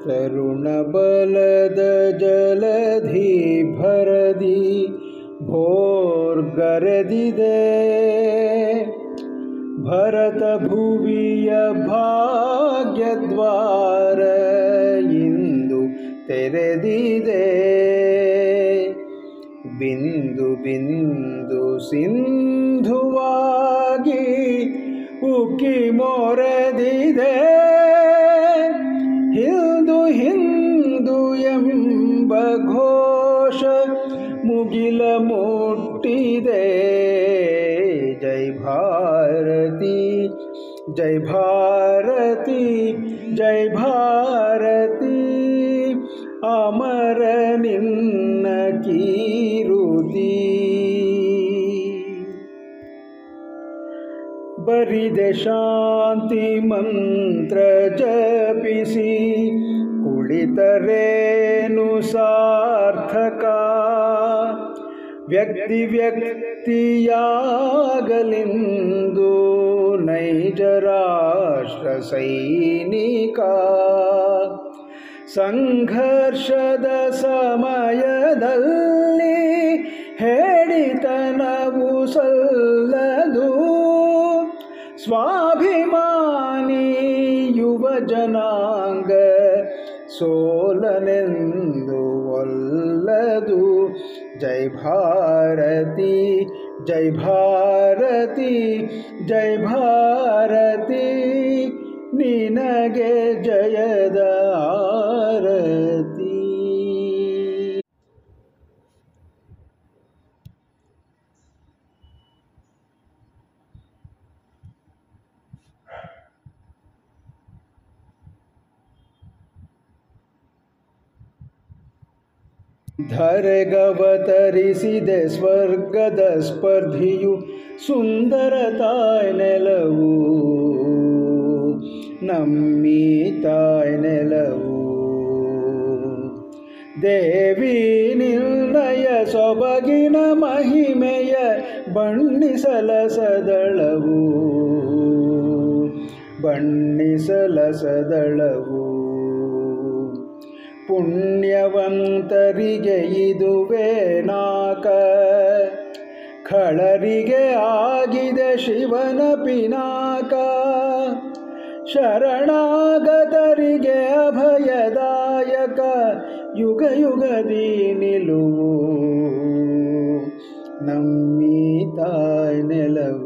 ತರುಣಬಲದ ಜಲಧಿ ಭರದಿ ಭೋರ್ಗರೆದಿದೆ ಭರತ ಭುವಿಯ ಭಾಗ್ಯದ್ವಾರ ಇಂದು ತೆರೆದಿದೆ ಬಿಂದು ಬಿಂದು ಸಿಂಧುವಾಗಿ ಉಕ್ಕಿ ಮೊರೆದಿದೆ ಹಿಂದು ಹಿಂದು ಎಂಬ ಘೋಷ ಮುಗಿಲ ಮುಟ್ಟಿದೆ ಜೈ ಭಾರತಿ ಜೈ ಭಾರತಿ ಜೈ ಭಾರತಿ ಅಮರ ನಿನ್ನ ಕೀರುತಿ ಬರಿದೆ ಶಾಂತಿ ಮಂತ್ರ ಜಪಿಸಿ ಕುಳಿತರೇನು ಸಾರ್ಥಕ ವ್ಯಕ್ತಿ ವ್ಯಕ್ತಿಯಾಗಲೆಂದು ನೈಜ ರಾಷ್ಟ್ರ ಸೈನಿಕ ಸಂಘರ್ಷದ ಸಮಯದಲ್ಲಿ ಹೇಳಿತನವು ಸಲ್ಲದು ಸ್ವಾಭಿಮಾನಿ ಯುವ ಜನಾಂಗ ಸೋಲನೆಂದು ಒಲ್ಲದು ಜೈ ಭಾರತಿ ಜೈ ಭಾರತಿ ಜೈ ಭಾರತಿ ನಿನಗೆ ಜಯದ ಆರತಿ ಧರೆಗವತರಿಸಿದೆ ಸ್ವರ್ಗದ ಸ್ಪರ್ಧಿಯು ಸುಂದರ ತಾಯ್ ನೆಲವು ನಮ್ಮಿ ತಾಯ್ ನೆಲವು ದೇವಿ ನಿರ್ಣಯ ಸೊಬಗಿನ ಮಹಿಮೆಯ ಬಣ್ಣಿಸಲ ಸದಳವು ಬಣ್ಣಿಸಲ ಸದಳವು ಪುಣ್ಯವಂತರಿಗೆ ಇದುವೇ ನಾಕ ಖಳರಿಗೆ ಆಗಿದೆ ಶಿವನ ಪಿನಾಕ ಶರಣಾಗತರಿಗೆ ಅಭಯದಾಯಕ ಯುಗ ಯುಗದಿ ನಿಲುವು ನಮ್ಮಿ ತಾಯ್ ನೆಲವು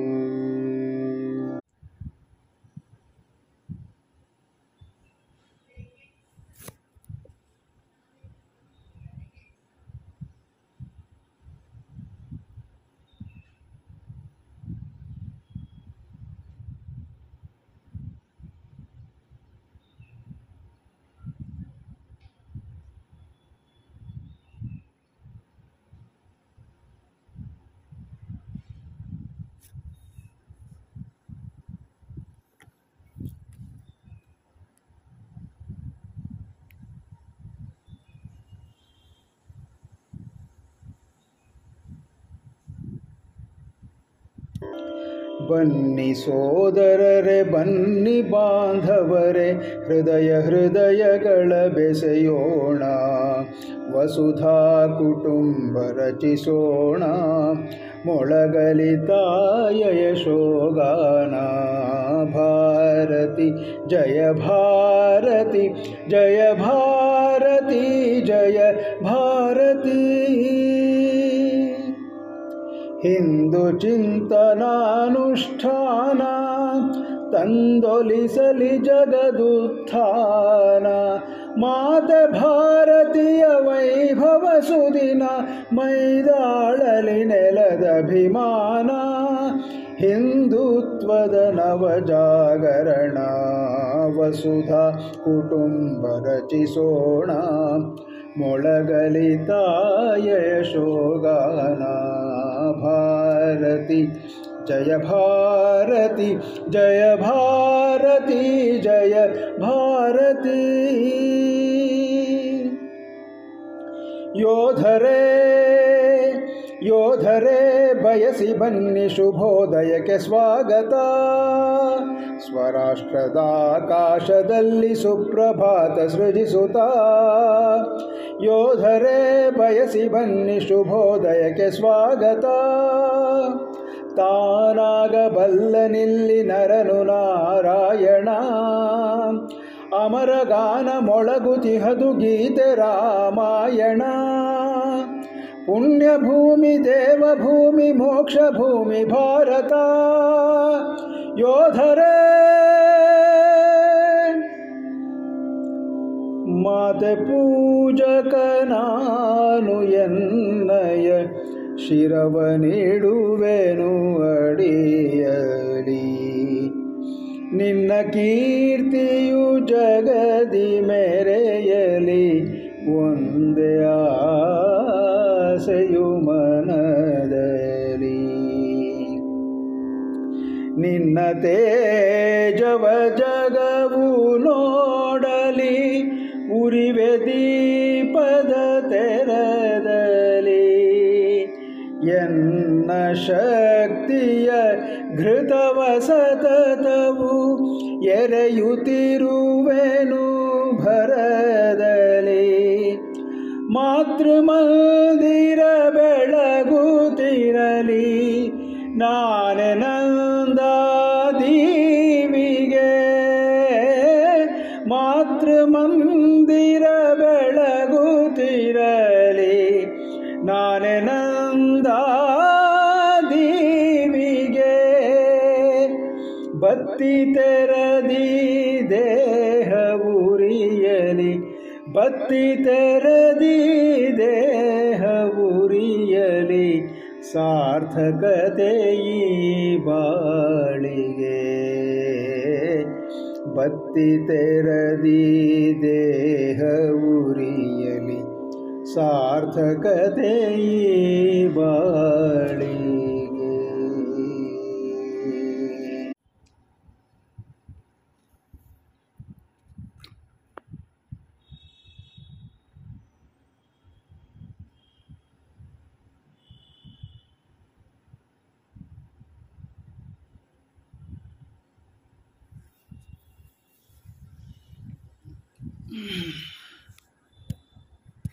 ಬನ್ನಿ ಸೋದರರೆ ಬನ್ನಿ ಬಾಂಧವರೆ ಹೃದಯ ಹೃದಯಗಳ ಬೆಸೆಯೋಣ ವಸುಧಾ ಕುಟುಂಬ ರಚಿಸೋಣ ಮೊಳಗಲಿ ತಾಯ ಯಶೋಗಾನ ಭಾರತಿ ಜಯ ಭಾರತಿ ಜಯ ಭಾರತಿ ಜಯ ಭಾರತಿ ಹಿಂದೂ ಚಿಂತನಾನುಷ್ಠಾನ ತಂದೊಲಿಸಲಿ ಜಗದುತ್ಥಾನ ಮಾತ ಭಾರತೀಯ ವೈಭವ ಸುದಿನ ಮೈದಾಳಲಿ ನೆಲದ ಅಭಿಮಾನ ಹಿಂದುತ್ವದ ನವಜಾಗರಣ ವಸುಧಾ ಕುಟುಂಬ ರಚಿಸೋಣ ಮೊಳಗಲಿ ತಾಯ ಯಶೋಗಾನ ಭಾರತಿ ಜಯ ಭಾರತಿ ಜಯ ಭಾರತಿ ಜಯ ಭಾರತಿ ಯೋಧರೇ ಯೋಧರೇ ಬಯಸಿ ಬನ್ನಿ ಶುಭೋದಯಕ್ಕೆ ಸ್ವಾಗತ ಸ್ವರಾಷ್ಟ್ರದಾಕಾಶದಲ್ಲಿ ಸುಪ್ರಭಾತ ಸೃಜಿಸುತ್ತಾ ಯೋಧರೇ ಬಯಸಿ ಬನ್ನಿ ಶುಭೋದಯಕ್ಕೆ ಸ್ವಾಗತ ತಾನಾಗಬಲ್ಲನಿಲ್ಲಿ ನರನು ನಾರಾಯಣ ಅಮರಗಾನ ಮೊಳಗುತಿಹದು ಗೀತೆ ರಾಮಾಯಣ ಪುಣ್ಯಭೂಮಿ ದೇವಭೂಮಿ ಮೋಕ್ಷ ಭೂಮಿ ಭಾರತ ಯೋಧರೇ ಮಾತೆ ಪೂಜಕ ನಾನು ಎನ್ನಯ ಶಿರವ ನೀಡುವೆನು ಅಡಿಯಲಿ ನಿನ್ನ ಕೀರ್ತಿಯು ಜಗದಿ ಮೆರೆಯಲಿ ಒಂದೇ ಆಸೆಯು ಮನದಲ್ಲಿ ನಿನ್ನ ತೇಜವ ಜಗವು ನೋಡಲಿ ಉರಿವೆ ದೀಪದ ತೆರದಲ್ಲಿ ಎನ್ನ ಶಕ್ತಿಯ ಘೃತವ ಸತತವು ಎರೆಯುತ್ತಿರುವೆನು ಭರದಲ್ಲಿ ಮಾತೃಮಂದಿರ ಬೆಳಗುತ್ತಿರಲಿ ನಾನೆ ನಂದ ದೀವಿಗೆ ಮಾತೃಮಂದಿರ ಬೆಳಗುತ್ತಿರಲಿ ನಾನೆ ನಂದ ದೀವಿಗೆ ಬತ್ತಿ ತೆರದಿ ದೇಹ ಉರಿಯಲಿ ಬತ್ತಿ ತೆರದಿ ದೇಹ ಉರಿಯಲಿ ಸಾರ್ಥಕತೆ ಈ ಬಾಳಿಗೆ ಬತ್ತಿ ತೆರದಿ ದೇಹ ಉರಿಯಲಿ ಸಾರ್ಥಕತೆ ಈ ಬಾಳಿಗೆ